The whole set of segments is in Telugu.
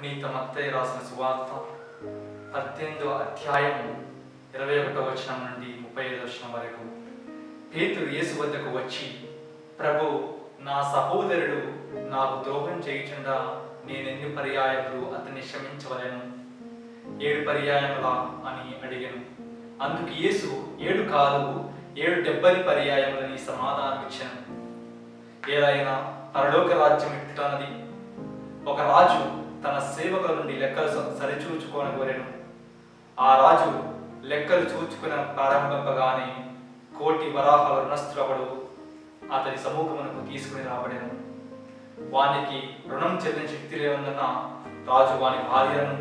పునీత మత్తయ్య రాసిన సువార్త పద్దెనిమిదవ అధ్యాయం ఇరవై ఒకటో వచనం నుండి ముప్పై ఐదో వచనం వరకు పేతురు యేసు వద్దకు వచ్చి ప్రభు నా సహోదరుడు నాకు ద్రోహం చేయుచుండా నేను ఎన్ని పర్యాయములు అతన్ని క్షమించవలను ఏడు పర్యాయములా అని అడిగాను అందుకు యేసు ఏడు కాదు ఏడు డెబ్బై పర్యాయములని సమాధానం ఇచ్చాను ఏదైనా పరలోక రాజ్యం ఇట్టున్నది ఒక రాజు తన సేవకుల నుండి లెక్కలు స- సరిచూచుకోనగోరెను ఆ రాజు లెక్కలు చూచుకున్న ప్రారంభింపగానే కోటి వరాహాల రుణస్థులవడు అతని సమూహమునకు తీసుకుని రాబడెను వానికి రుణం చెల్లిన శక్తి లేనందున రాజు వాని భార్యలను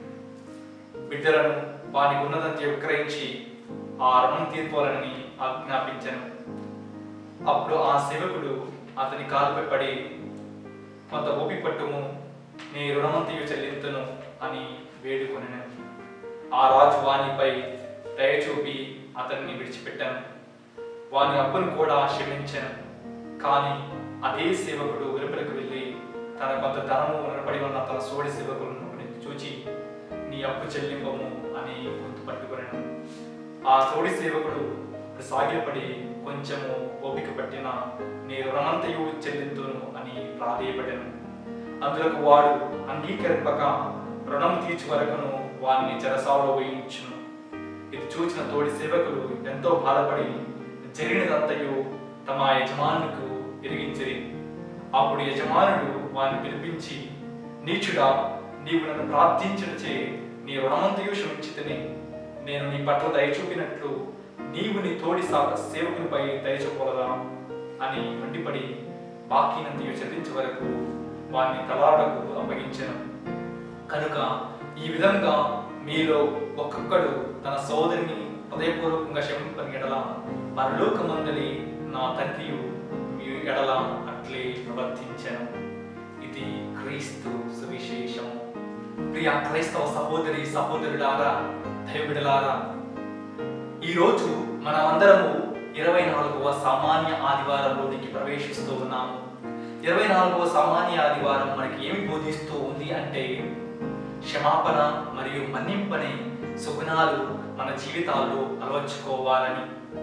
బిడ్డలను వానికి ఉన్నదంతా విక్రయించి ఆ రుణం తీర్పాలని ఆజ్ఞాపించను అప్పుడు ఆ సేవకుడు అతని కాలుపై పడి కొంత ఓపి పట్టుము నీ రుణమంతియు చెల్లింతును అని వేడుకొనెను ఆ రాజు వానిపై దయ చూపి అతన్ని విడిచిపెట్టాను వాని అప్పును కూడా క్షమించాను కానీ అదే సేవకుడు వెలుపలకు వెళ్ళి తన కొంత ధనము నిలబడి ఉన్న తన సోడి సేవకులను చూచి నీ అప్పు చెల్లింపము అని గుర్తు పట్టుకొనెను ఆ తోడి సేవకుడు సాగిలపడి కొంచెము ఓపిక పట్టిన నీ రుణమంతయు చెల్లింతును అని ప్రాధేయపడాను అందులకు వాడు అంగీకరింపక రుణం తీర్చు వరకును వారిని చెరసాలలో వేయించును ఇది చూచిన తోడి సేవకులు ఎంతో బాధపడి జరిగినదంతయు తమ యజమానులకు తిరిగించిరి అప్పుడు యజమానుడు వారిని పిలిపించి నీచుడా నీవు నన్ను ప్రార్థించడచే నీ రుణమంతయు క్షమించితిని నేను నీ పట్ల దయ చూపినట్లు నీవు నీ తోడి సా- సేవకునిపై దయ చూపగలదా అని మండిపడి బాకీనంతయు చెల్లించే వరకు వారిని తలాడకు అప్పగించాను కనుక ఈ విధంగా మీలో ఒక్కొక్కడు తన సోదరిని హృదయపూర్వకంగా క్షమింపని ఎడల పరలోకమందలి నా తండ్రియు మీ ఎడల అట్లే ప్రవర్తించాను ఇది క్రీస్తు సువిశేషము ప్రియ క్రైస్తవ సహోదరి సహోదరులారా దైవబిడలారా ఈరోజు మనమందరము ఇరవై నాలుగవ సామాన్య ఆదివారంలోనికి ప్రవేశిస్తూ ఉన్నాము ఇరవై నాలుగవ సామాన్య ఆదివారం మనకి ఏమి బోధిస్తూ ఉంది అంటే క్షమాపణ మరియు మన్నింపని సుగుణాలు మన జీవితాల్లో అలవర్చుకోవాలని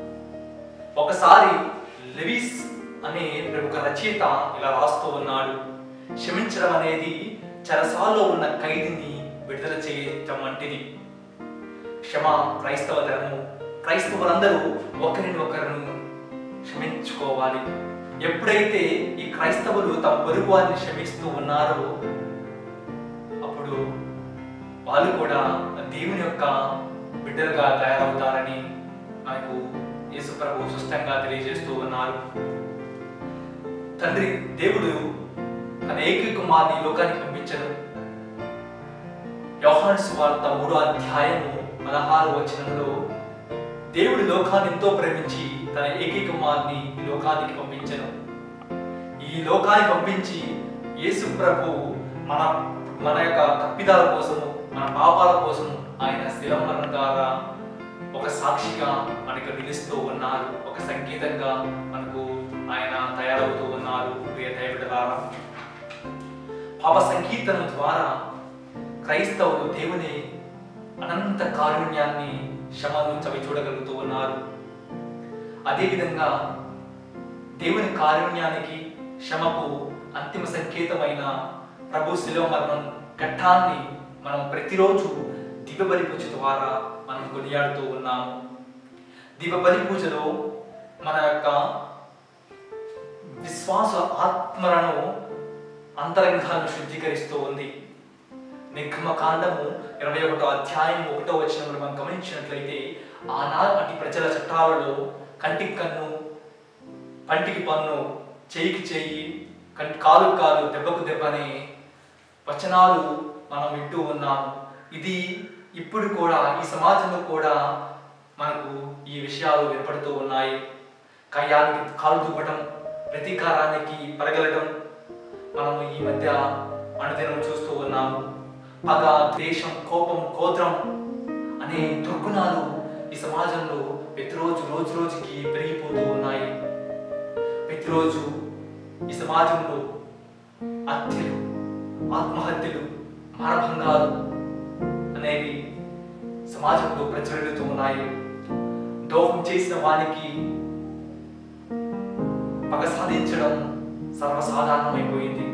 ఒకసారి లెవిస్ అనే ప్రముఖ రచయిత ఇలా రాస్తూ ఉన్నాడు క్షమించడం అనేది చెరసాల్లో ఉన్న ఖైదీని విడుదల చేయటం వంటిది క్షమ క్రైస్తవ ధర్మం క్రైస్తవులందరూ ఒకరిని ఒకరిని క్షమించుకోవాలి ఎప్పుడైతే ఈ క్రైస్తవులు తమ పొరుగు వారిని క్షమిస్తూ ఉన్నారో అప్పుడు వాళ్ళు కూడా దేవుని యొక్క బిడ్డలుగా తయారవుతారని మనకు యేసు ప్రభు స్పష్టంగా తెలియజేస్తూ ఉన్నారు తండ్రి దేవుడు తన ఏకైక కుమార్ని ఈ లోకానికి పంపించను యోహాను సువార్త మూడో అధ్యాయము పదహారు వచనంలో దేవుడు లోకాన్ని ఎంతో ప్రేమించి తన ఏకైక కుమార్ని ఈ లోకానికి పంపించను ఈ లోకానికి పంపించి యేసు ప్రభు మన మన యొక్క తప్పిదాల కోసము మన పాపాల కోసము ఆయన శిలమరణం ద్వారా ఒక సాక్షిగా మనకు నిలుస్తూ ఉన్నారు ఒక సంకేతంగా మనకు ఆయన తయారవుతూ ఉన్నారు ప్రియ దైవడారా పాప సంకీర్తనం ద్వారా క్రైస్తవులు దేవుని అనంత కారుణ్యాన్ని క్షమను చవి చూడగలుగుతూ ఉన్నారు అదేవిధంగా దేవుని కారుణ్యానికి క్షమకు అంతిమ సంకేతమైన ప్రభు శిలువ మరణం ఘట్టాన్ని మనం ప్రతిరోజు దివ్యబలి పూజ ద్వారా మనం కొనియాడుతూ ఉన్నాము దివ్యబలి పూజలో మన యొక్క విశ్వాస ఆత్మలను అంతరంగాలను శుద్ధీకరిస్తూ ఉంది నిర్గమ కాండము ఇరవై ఒకటో అధ్యాయం ఒకటో వచనంలో మనం గమనించినట్లయితే ఆనాటి ప్రజల చట్టాలలో కంటికి కన్ను పంటికి పన్ను చేయికి చేయి కంటి కాలు కాలు దెబ్బకు దెబ్బ అనే వచనాలు మనం వింటూ ఉన్నాము ఇది ఇప్పుడు కూడా ఈ సమాజంలో కూడా మనకు ఈ విషయాలు వినపడుతూ ఉన్నాయి కయ్యానికి కాలు దువ్వటం ప్రతీకారానికి పరగలటం మనము ఈ మధ్య అనుదినం చూస్తూ ఉన్నాము పగ ద్వేషం కోపం కోత్రం అనే దుర్గుణాలు ఈ సమాజంలో ప్రతిరోజు రోజు రోజుకి పెరిగిపోతూ ఉన్నాయి ప్రతిరోజు ఈ సమాజంలో హత్యలు ఆత్మహత్యలు మానభంగాలు అనేవి సమాజంలో ప్రచురితూ ఉన్నాయి ద్రోహం చేసిన వానికి పగ సాధించడం సర్వసాధారణమైపోయింది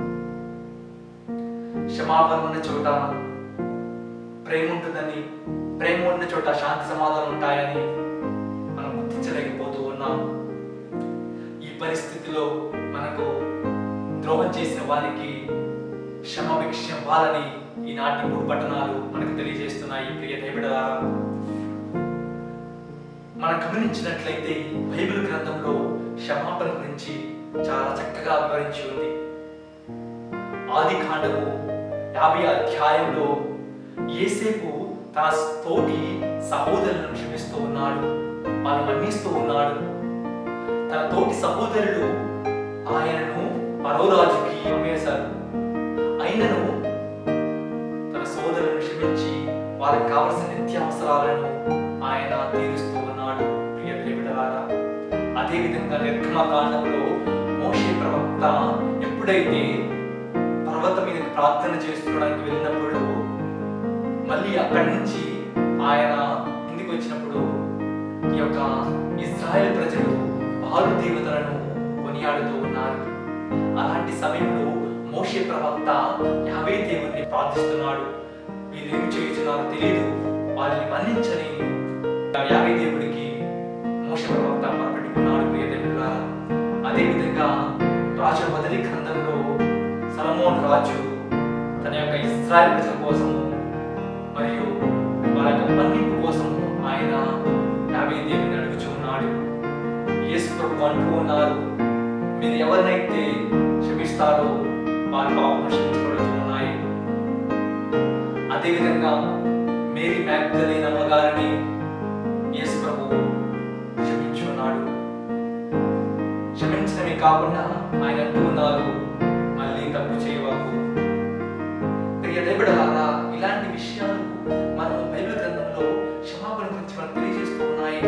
క్షమాపణ ఉన్న చోట ప్రేమ ఉంటుందని ప్రేమ ఉన్న చోట శాంతి సమాధానం ఉంటాయని మనం గుర్తించలేకపోతూ ఉన్నాం ఈ పరిస్థితిలో మనకు ద్రోహం చేసిన వారికి క్షమాభిక్ష ఇవ్వాలని ఈనాటి మూడు పట్టణాలు మనకు తెలియజేస్తున్నాయి ప్రియ దేవుడారా మనం గమనించినట్లయితే బైబిల్ గ్రంథంలో క్షమాపణ గురించి చాలా చక్కగా వివరించి ఉంది ఆది కాండము యాభై అధ్యాయంలో ఏసేపు తన తోటి సహోదరులను క్షమిస్తూ ఉన్నాడు వాళ్ళు మన్నిస్తూ ఉన్నాడు తన తోటి సహోదరులు ఆయనను పరోరాజుకి అమ్మేశారు అయినను తన సోదరులను క్షమించి వారికి కావలసిన నిత్యావసరాలను ఆయన తీరుస్తూ ఉన్నాడు ప్రియ దేవుడారా అదే విధంగా నిర్గమకాండంలో మోషే ప్రవక్త ఎప్పుడైతే పర్వతం మీద ప్రార్థన చేసుకోవడానికి వెళ్ళినప్పుడు మళ్ళీ అక్కడి నుంచి ఆయన కిందికి వచ్చినప్పుడు ఈ యొక్క ఇజ్రాయెల్ ప్రజలు బాలు దేవతలను కొనియాడుతూ ఉన్నారు అలాంటి సమయంలో మోషే ప్రవక్త యావే దేవుణ్ణి ప్రార్థిస్తున్నాడు వీళ్ళు ఏమి చేయుచున్నారో తెలియదు వాళ్ళని మన్నించని యావే దేవుడికి మోషే ప్రవక్త మొరపెట్టుకున్నాడు ప్రియ దేవుడా అదే విధంగా రాజు మొదటి గ్రంథంలో సలమోన్ రాజు తన యొక్క ఇస్రాయల్ ప్రజల కోసము మరియు వారి యొక్క మన్నింపు కోసము ఆయన యావే దేవుని అడుగుచున్నాడు యేసు ప్రభు అంటూ ఉన్నారు మీరు ఎవరినైతే క్షమిస్తారో వారి పాపం క్షమించబడుతూ ఉన్నాయి అదేవిధంగా మేరీ మ్యాగ్దలేన్ అమ్మగారిని యేసు ప్రభు క్షమించున్నాడు క్షమించడమే కాకుండా ఆయన అంటూ ఉన్నారు మళ్ళీ తప్పు చేయవాకు ప్రియ దేవుడారా ఇలాంటి విషయాలు మనం బైబిల్ గ్రంథంలో క్షమాపణ గురించి మనకు తెలియజేస్తూ ఉన్నాయి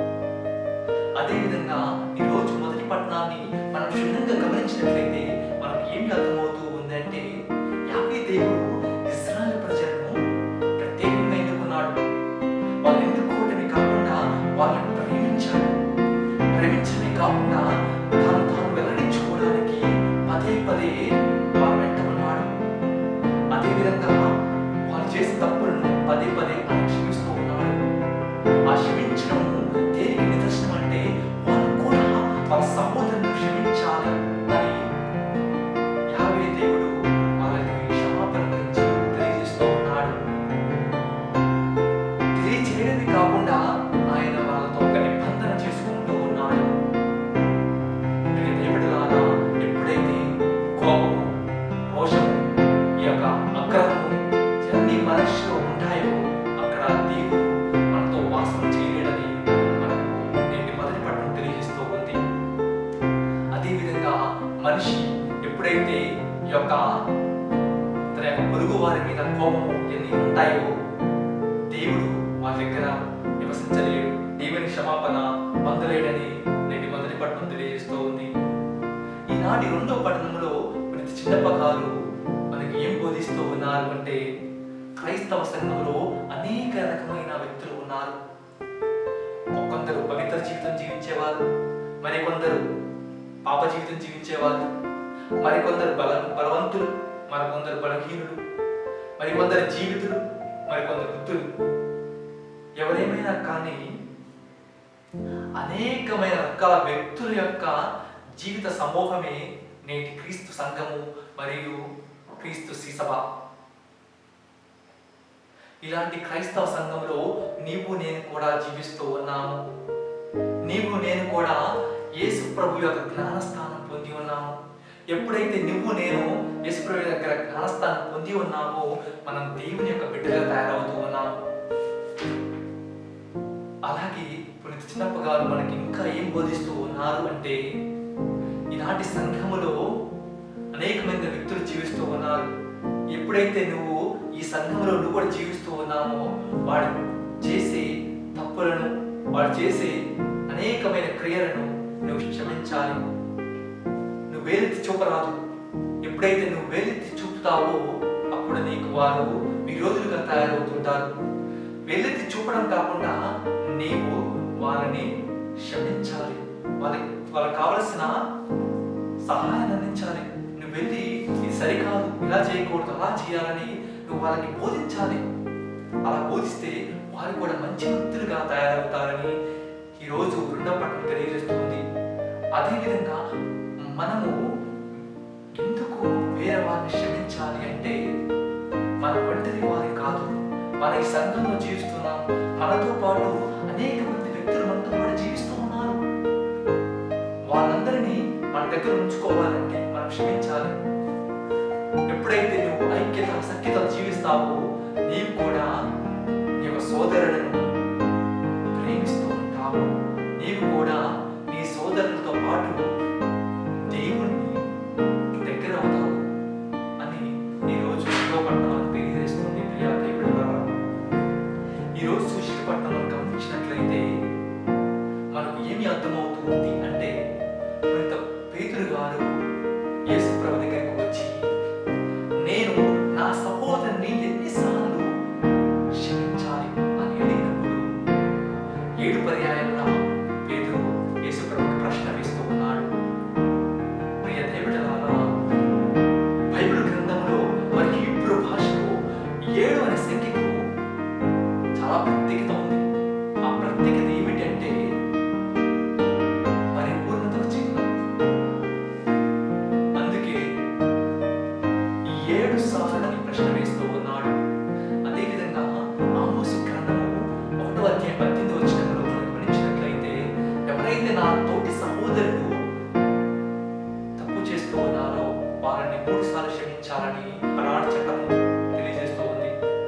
అదేవిధంగా ఈరోజు మొదటి పట్టణాన్ని మనం క్షుణ్ణంగా గమనించినట్లయితే మనకు ఏమి అర్థమవుతూ ఉందంటే యాభై దేవుడు ఇస్రాయల్ ప్రజలను ప్రత్యేకంగా ఎన్నుకున్నాడు వాళ్ళు ఎన్నుకోవడమే కాకుండా వాళ్ళని ప్రేమించాడు ప్రేమించడమే కాకుండా తాను తాను వెల్లడించుకోవడానికి పదే పదే వారు వెంట ఉన్నాడు అదేవిధంగా వాళ్ళు చేసిన తప్పులను పదే పదే ఆయన క్షమిస్తూ ఉన్నాడు ఆ క్షమించడం దేనికి నిదర్శనం అంటే వాళ్ళు కూడా వాళ్ళ సహోదరుని క్షమించాలి అని యావే దేవుడు వాళ్ళకి క్షమాపణ గురించి తెలియజేస్తూ ఉన్నాడు తెలియజేయడమే కాకుండా ఆయన వాళ్ళతో ఒక నిబంధన చేసుకుంటూ ఉన్నాడు ప్రియ దేవుడులారా ఎప్పుడైతే కోపము రోషము ఈ యొక్క అగ్రహము ఇవన్నీ మనసులో ఉంటాయో అక్కడ దేవుడు మనతో వాసన చేయలేడని మనకు నేటి మొదటి పట్టణం తెలియజేస్తూ ఉంది అదేవిధంగా మనిషి ఎప్పుడైతే ఈ యొక్క తన యొక్క పొరుగు వారి మీద కోపము ఎన్ని ఉంటాయో దేవుడు వాళ్ళ దగ్గర నివసించలేడు దేవుని క్షమాపణ పొందలేడని నేటి మొదటి పట్టణం తెలియజేస్తూ ఉంది ఈనాటి రెండో పట్టణంలో ప్రతి చిన్న పదాలు మనకి ఏం బోధిస్తూ ఉన్నారు అంటే క్రైస్తవ సంఘంలో అనేక రకమైన వ్యక్తులు ఉన్నారు కొందరు పవిత్ర జీవితం జీవించేవారు మరికొందరు పాప జీవితం జీవించేవారు మరికొందరు బల బలవంతులు మరికొందరు బలహీనులు మరికొందరు జీవితులు మరికొందరు వృద్ధులు ఎవరేమైనా కానీ అనేకమైన రకాల వ్యక్తుల యొక్క జీవిత సమూహమే నేటి క్రీస్తు సంఘము మరియు క్రీస్తు సీసభ ఇలాంటి క్రైస్తవ సంఘంలో నీవు నేను కూడా జీవిస్తూ ఉన్నాము నీవు నేను కూడా యేసు ప్రభు యొక్క జ్ఞానస్థానం పొంది ఉన్నాము ఎప్పుడైతే నువ్వు నేను యేసు ప్రభు దగ్గర జ్ఞానస్థానం పొంది ఉన్నామో మనం దేవుని యొక్క బిడ్డగా తయారవుతూ ఉన్నాము అలాగే పునీత చిన్నప్ప గారు మనకి ఇంకా ఏం బోధిస్తూ ఉన్నారు అంటే ఈనాటి సంఘములో అనేకమైన వ్యక్తులు జీవిస్తూ ఉన్నారు ఎప్పుడైతే నువ్వు ఈ సంఘంలో నువ్వు కూడా జీవిస్తూ ఉన్నామో వాడు చేసే తప్పులను వాడు చేసే అనేకమైన క్రియలను నువ్వు క్షమించాలి నువ్వు వేలెత్తి చూపరాదు ఎప్పుడైతే నువ్వు వేలెత్తి చూపుతావో అప్పుడు నీకు వారు విరోధులుగా తయారవుతుంటారు వెళ్ళెత్తి చూపడం కాకుండా నీవు వారిని క్షమించాలి వాళ్ళకి వాళ్ళకి కావలసిన సహాయాన్ని అందించాలి నువ్వు వెళ్ళి ఇది సరికాదు ఇలా చేయకూడదు అలా చేయాలని నువ్వు వాళ్ళకి బోధించాలి అలా బోధిస్తే వారు కూడా మంచి వ్యక్తులుగా తయారవుతారని ఈరోజు వృందపట్నం తెలియజేస్తుంది అదేవిధంగా మనము ఎందుకు వేరే వారిని క్షమించాలి అంటే మన ఒంటరి వారి కాదు మన ఈ సంఘంలో జీవిస్తున్నాం మనతో పాటు అనేక మంది వ్యక్తులు మనతో పాటు జీవిస్తూ ఉన్నారు వాళ్ళందరినీ మన దగ్గర ఉంచుకోవాలంటే మనం క్షమించాలి ఎప్పుడైతే నువ్వు ఐక్యత సఖ్యత జీవిస్తావో నీవు కూడా నీ యొక్క సోదరులను ప్రేమిస్తూ ఉంటావు నీవు కూడా నీ సోదరులతో పాటు దేవుణ్ణి దగ్గర అవుతావు అని ఈరోజు పట్టణం తెలియజేస్తుంది ప్రియా దేవుడు ఈరోజు సుశీల పట్టణం గమనించినట్లయితే మనకు ఏమి అర్థమవుతుంది అంటే కొంత పేతురు గారు యేసు ప్రభు దగ్గరికి వచ్చి నేను నా సహోదరుని ఎన్నిసార్లు క్షమించాలి అని అడిగినప్పుడు ఏడు పర్యాయమున పేతురు యేసు ప్రభుకి ప్రశ్న వేస్తూ ఉన్నాడు ప్రియ దేవుడలారా బైబిల్ గ్రంథంలో మరి హీబ్రూ భాషలో ఏడు అనే సంఖ్యకు చాలా ప్రత్యేకత ఉంది ఆ ప్రత్యేకత ఏమిటంటే పరిపూర్ణతకు చిహ్నం అందుకే ఈ ఏడు సార్లు అని ప్రశ్న వేస్తూ ఉన్నాడు అదేవిధంగా ఆమోసు గ్రంథము ఒకటో అధ్యాయం పద్దెనిమిది వచ్చినప్పుడు మనం గమనించినట్లయితే ఎవరైతే నా తోటి సహోదరుడు తప్పు చేస్తూ ఉన్నారో వారిని మూడు సార్లు క్షమించాలని ప్రాణ చట్టము తెలియజేస్తూ ఉంది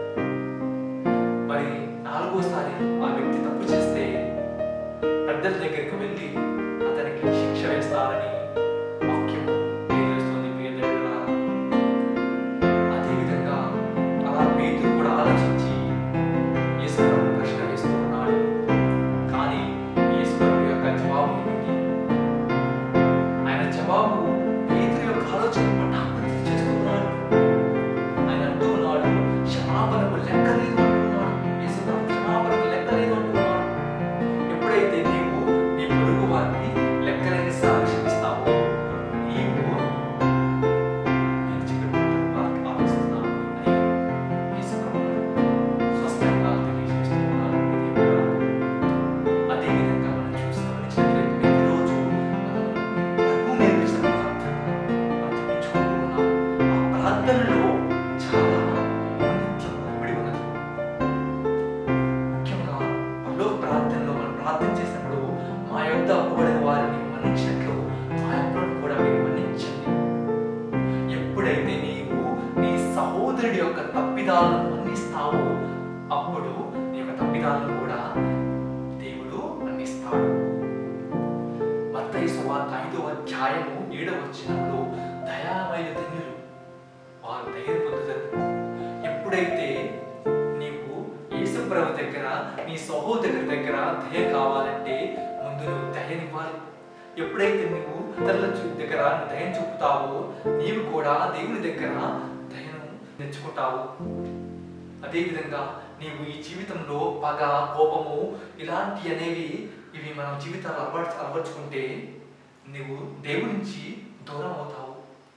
మరి నాలుగోసారి ఆ వ్యక్తి తప్పు చేస్తే పెద్దల దగ్గరికి వెళ్ళి అతనికి శిక్ష వేస్తారని వాక్యం తెలియజేస్తుంది ప్రియ దేవుడారా. అదేవిధంగా అలా పేతురు కూడా ఆలోచించి యేసుప్రభు ప్రశ్న వేస్తూ ఉన్నాడు కానీ యేసుప్రభు యొక్క జవాబు ఏమిటి ఆయన జవాబు పేతురు యొక్క ఆలోచన పట్టాపట్టి చేస్తున్నాడు ఆయన అంటూ ఉన్నాడు క్షమాపణకు లెక్కలేదు అంటున్నాడు యేసుప్రభు క్షమాపణకు లెక్కలేదు అంటున్నాడు ఎప్పుడైతే నీవు నీ పొరుగు వారిని లెక్కలేని సార్లు క్షమిస్తావో నీవు నేను చెప్పిన వారికి ఆలోచిస్తున్నాను అని యేసుప్రభు స్పష్టంగా తెలియజేస్తున్నారు అదేవిధంగా మనం చూసి గమనించినట్లయితే ప్రతిరోజు మనం ప్రభు నేర్పించిన ప్రార్థన మనం జపించుకుంటున్నాం. ఆ ప్రార్థనలో చాలా ఔన్నత్యం ఇమిడి ఉన్నది ముఖ్యంగా పరలోక ప్రార్థనలో మనం ప్రార్థన చేసినప్పుడు మా యొద్ద అప్పుబడిన వారిని మన్నించినట్లు మా యొక్క కూడా మీరు మన్నించండి ఎప్పుడైతే నీవు నీ సహోదరుడి యొక్క తప్పిదాలను మన్నిస్తావో అప్పుడు నీ యొక్క తప్పిదాలను కూడా దేవుడు మన్నిస్తాడు మత్తయి సువార్త ఐదవ అధ్యాయము ఏడవ వచనంలో దయామైన ధన్యులు వారు ధైర్యం పొందుతారు ఎప్పుడైతే నీవు యేసుప్రభు దగ్గర నీ సహోదరుడి దగ్గర దయ కావాలంటే ముందు నువ్వు దయనివ్వాలి ఎప్పుడైతే నువ్వు ఇతరుల చూ- దగ్గర దయం చూపుతావో నీవు కూడా దేవుని దగ్గర దయను నేర్చుకుంటావు అదేవిధంగా నీవు ఈ జీవితంలో పగ కోపము ఇలాంటి అనేవి ఇవి మన జీవితాలు అలవాటు అలవర్చుకుంటే నువ్వు దేవుని నుంచి దూరం అవుతావు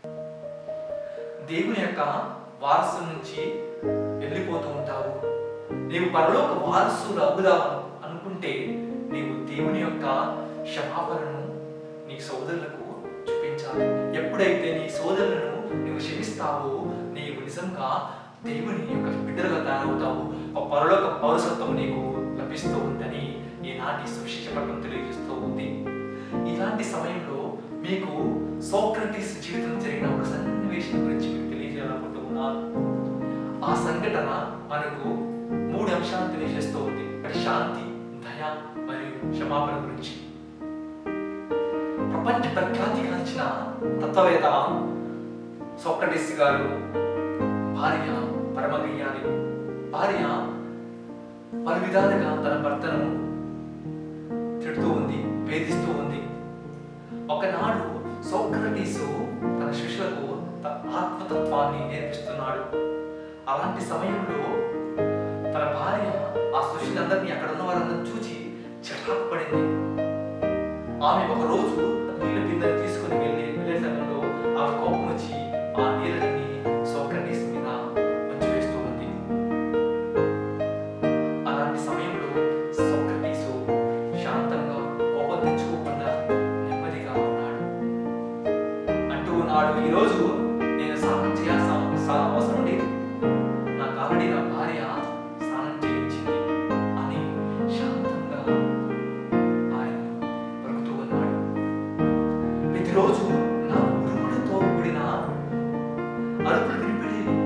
దేవుని యొక్క వారసు నుంచి వెళ్ళిపోతూ ఉంటావు నీవు పరలోక వారసులు అవుదాం అనుకుంటే నీవు దేవుని యొక్క క్షమాపణను నీ సోదరులకు చూపించాలి ఎప్పుడైతే నీ సోదరులను నువ్వు క్షమిస్తావో నీవు నిజంగా దేవుని యొక్క బిడ్డలుగా తయారవుతావు ఆ పరలోక పౌరసత్వం నీకు లభిస్తూ ఉందని ఈనాటి సువిశేష పట్టణం తెలియజేస్తూ ఉంది ఇలాంటి సమయంలో మీకు సోక్రటీస్ జీవితం జరిగిన ఒక సన్నివేశం గురించి మీకు తెలియజేయాలనుకుంటూ ఉన్నాను ఆ సంఘటన మనకు మూడు అంశాలను తెలియజేస్తూ ఉంది ఒకటి శాంతి దయ మరియు క్షమాపణ గురించి ప్రపంచ ప్రఖ్యాతిగాంచిన తత్వవేత్త సోక్రటీస్ గారు భార్య పరమగయ్యాలి భార్య పలు విధాలుగా తన భర్తను తిడుతూ ఉంది వేధిస్తూ ఉంది ఒకనాడు సోక్రటీసు తన శిష్యులకు తన ఆత్మతత్వాన్ని నేర్పిస్తున్నాడు అలాంటి సమయంలో తన భార్య ఆ సృష్టిని అక్కడ ఉన్న వారందరిని చూచి చిరాకు పడింది ఆమె ఒక రోజు నీళ్ళ బిందెని తీసుకుని వెళ్ళి వెళ్ళే సమయంలో ఆమె కోపం వచ్చి ఆ నీళ్ళని సోక్రటీస్ మీద మంచి వేస్తూ ఉంది అలాంటి సమయంలో సోక్రటీసు శాంతంగా కోపం తెచ్చుకోకుండా నెమ్మదిగా ఉన్నాడు అంటూ ఉన్నాడు ఈరోజు నేను స్నానం చేయాల్సిన సా- అవసరం లేదు నాకు ఆల్రెడీ నా భార్య స్నానం చేయించింది అని శాంతంగా ఆయన పలుకుతూ ఉన్నాడు ప్రతిరోజు నా ఉరుములతో కూడిన అరుపులు వినిపడి